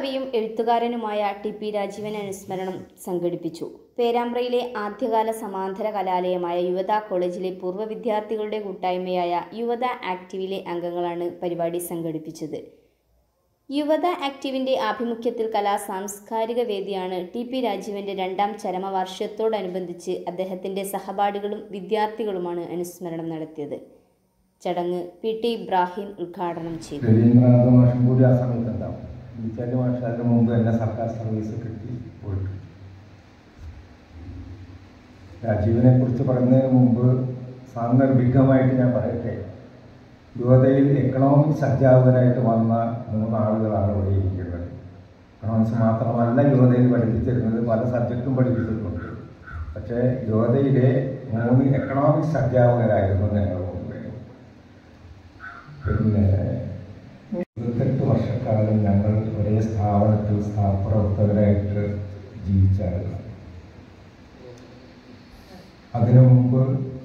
കവിയും എഴുത്തുകാരനുമായ T P Rajeevan അനുസ്മരണം സംഘടിപ്പിച്ചു പേരാമ്പ്രയിലെ ആദ്യകാല സമാന്തര കലാലയമായ യുവത കോളേജിലെ പൂർവ്വ വിദ്യാർത്ഥികളുടെ കൂട്ടായ്മയായ യുവത ആക്റ്റീവിലെ അംഗങ്ങളാണ് പരിപാടി സംഘടിപ്പിച്ചത് യുവത ആക്റ്റീവിന്റെ ആഭിമുഖ്യത്തിൽ കലാ സാംസ്കാരിക വേദിയാണ് ടി പി രാജീവന്റെ രണ്ടാം ചരമവാർഷികത്തോടനുബന്ധിച്ച് അദ്ദേഹത്തിന്റെ സഹപാഠികളും വിദ്യാർത്ഥികളുമാണ് അനുസ്മരണം നടത്തിയത് ചടങ്ങ് പി ടി ഇബ്രാഹിം ഉദ്ഘാടനം ചെയ്തു രവീന്ദ്രനാഥ മാഷും കൂടി ആ സമയത്ത് ഉണ്ടാവും വിളിച്ചാല് മാഷ് അതിന് മുമ്പ് എന്നെ സർക്കാർ സർവീസ് കിട്ടി പോയിട്ട് രാജീവിനെ കുറിച്ച് പറയുന്നതിന് മുമ്പ് സാന്ദർഭികമായിട്ട് ഞാൻ പറയട്ടെ യുവതയിൽ എക്കണോമിക്സ് അധ്യാപകരായിട്ട് വന്ന മൂന്ന് ആളുകളാണ് ഇവിടെ ഇരിക്കുന്നത് എക്കണോമിക്സ് മാത്രമല്ല യുവതയിൽ പഠിപ്പിച്ചിരുന്നത് പല സബ്ജക്റ്റും പഠിപ്പിച്ചിട്ടുണ്ട് പക്ഷേ യുവതയിലെ മൂന്ന് എക്കണോമിക്സ് അധ്യാപകരായിരുന്നു ഞങ്ങൾ മുമ്പേ പിന്നെ ഇരുപത്തെട്ട് വർഷക്കാലം ഞങ്ങൾ ഒരേ സ്ഥാപനത്തിൽ സ്ഥാപപ്രവർത്തകരായിട്ട് ജീവിച്ച ആളുകളാണ് അതിനു മുമ്പ്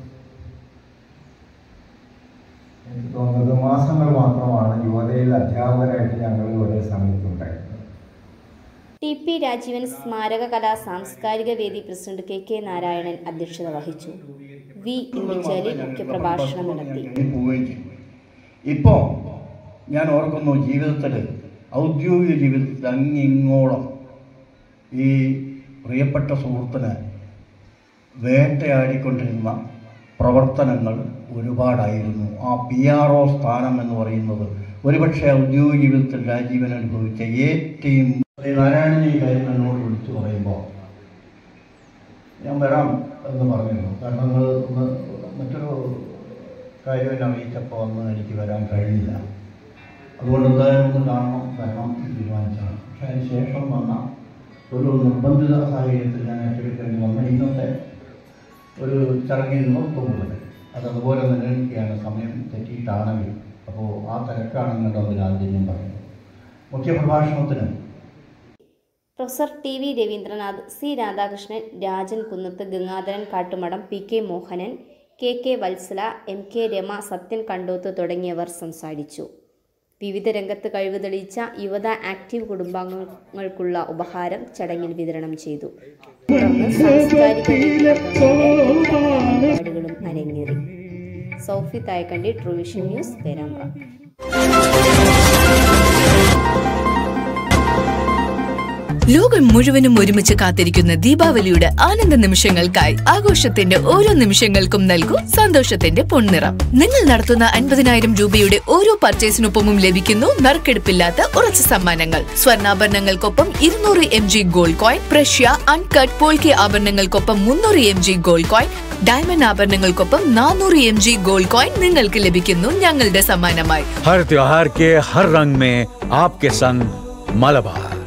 എനിക്ക് തോന്നുന്നത് മാസങ്ങൾ മാത്രമാണ് യുവതയിൽ അധ്യാപകരായിട്ട് ഞങ്ങൾ ഒരേ സമയത്തുണ്ടായിരുന്നത് ടി പി രാജീവൻ സ്മാരക കലാ സാംസ്കാരിക വേദി പ്രസിഡന്റ് കെ കെ നാരായണൻ അധ്യക്ഷത വഹിച്ചു വി ഇമ്പിച്ചാലി മുഖ്യപ്രഭാഷണം നടത്തി പോവുകയും ചെയ്തു ഇപ്പോൾ ഞാൻ ഓർക്കുന്നു ജീവിതത്തിൽ ഔദ്യോഗിക ജീവിതത്തിൽ അങ്ങിങ്ങോളം ഈ പ്രിയപ്പെട്ട സുഹൃത്തിന് വേട്ടയാടിക്കൊണ്ടിരുന്ന പ്രവർത്തനങ്ങൾ ഒരുപാടായിരുന്നു ആ പി ആർ ഒ സ്ഥാനം എന്ന് പറയുന്നത് ഒരുപക്ഷെ ഔദ്യോഗിക ജീവിതത്തിൽ രാജീവൻ അനുഭവിച്ച ഏറ്റവും നാരായണൻ ഈ കാര്യം എന്നോട് വിളിച്ചു പറയുമ്പോൾ ഞാൻ വരാം എന്ന് പറഞ്ഞിരുന്നു കാരണം നിങ്ങൾ ഒന്ന് മറ്റൊരു കാര്യം എന്നെ അറിയിച്ചപ്പോൾ ഒന്ന് എനിക്ക് വരാൻ കഴിഞ്ഞില്ല അതുകൊണ്ട് എന്തായാലും ഒന്ന് കാണണം വരണം എന്ന് തീരുമാനിച്ചാണ് പക്ഷേ അതിന് ശേഷം വന്ന ഒരു നിർബന്ധിത സാഹചര്യത്തിൽ ഞാൻ ഏറ്റെടുക്കേണ്ടി വന്ന ഇന്നത്തെ ഒരു ചടങ്ങിൽ നിന്ന് പോകുന്നത് അത് അതുപോലെ നിലനിൽക്കുകയാണ് സമയം തെറ്റിയിട്ടാണെങ്കിൽ അപ്പോൾ ആ തിരക്കാണെന്നുണ്ട് അതിന് ആദ്യം ഞാൻ പറയുന്നത് മുഖ്യപ്രഭാഷണത്തിന് professor T V Ravindranath C Radhakrishnan Rajan Kunnath Gangadharan Kattumadam P K Mohanan K K Vatsala M K Rama Sathyan Kandoth തുടങ്ങിയവർ സംസാരിച്ചു വിവിധ രംഗത്ത് കഴിവ് തെളിയിച്ച യുവത ആക്റ്റീവ് കുടുംബാംഗങ്ങൾക്കുള്ള ഉപഹാരം ചടങ്ങിൽ വിതരണം ചെയ്തു തുടർന്ന് സാംസ്കാരിക വേദി അംഗങ്ങളുടെ പരിപാടികളും അരങ്ങേറി സൗഫി തായക്കണ്ടി ട്രൂവിഷൻ ന്യൂസ് പേരാമ്പ്ര ലോകം മുഴുവനും ഒരുമിച്ച് കാത്തിരിക്കുന്ന ദീപാവലിയുടെ ആനന്ദ നിമിഷങ്ങൾക്കായി ആഘോഷത്തിന്റെ ഓരോ നിമിഷങ്ങൾക്കും നൽകൂ സന്തോഷത്തിന്റെ പൊൻനിറം നിങ്ങൾ നടത്തുന്ന അൻപതിനായിരം രൂപയുടെ ഓരോ പർച്ചേസിനൊപ്പമും ലഭിക്കുന്നു നറുക്കെടുപ്പില്ലാത്ത ഉറച്ച സമ്മാനങ്ങൾ സ്വർണ്ണാഭരണങ്ങൾക്കൊപ്പം ഇരുന്നൂറ് എം ജി ഗോൾഡ് കോയിൻ പ്രഷ്യ അൺകട്ട് പോൾക്കി ആഭരണങ്ങൾക്കൊപ്പം മുന്നൂറ് M G gold coin diamond ആഭരണങ്ങൾക്കൊപ്പം നാനൂറ് എം ജി ഗോൾഡ് കോയിൻ നിങ്ങൾക്ക് ലഭിക്കുന്നു ഞങ്ങളുടെ സമ്മാനമായി हर त्योहार के हर रंग में आपके संग मालाबार